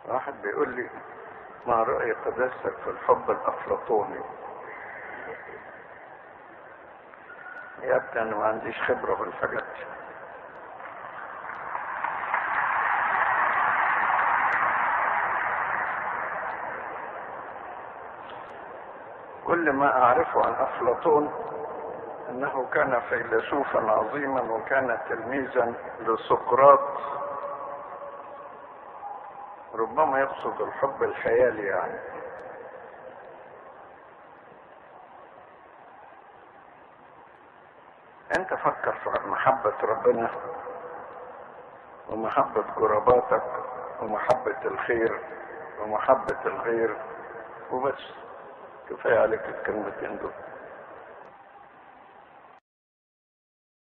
واحد بيقول لي ما رأي قداستك في الحب الأفلاطوني يا ابني أنا ما عنديش خبرة في الحاجات دي كل ما أعرفه عن أفلاطون أنه كان فيلسوفا عظيما وكان تلميذا لسقراط ربما يقصد الحب الخيالي يعني انت فكر في محبة ربنا ومحبة قرباتك ومحبة الخير ومحبة الغير وبس كفاية عليك الكلمتين دول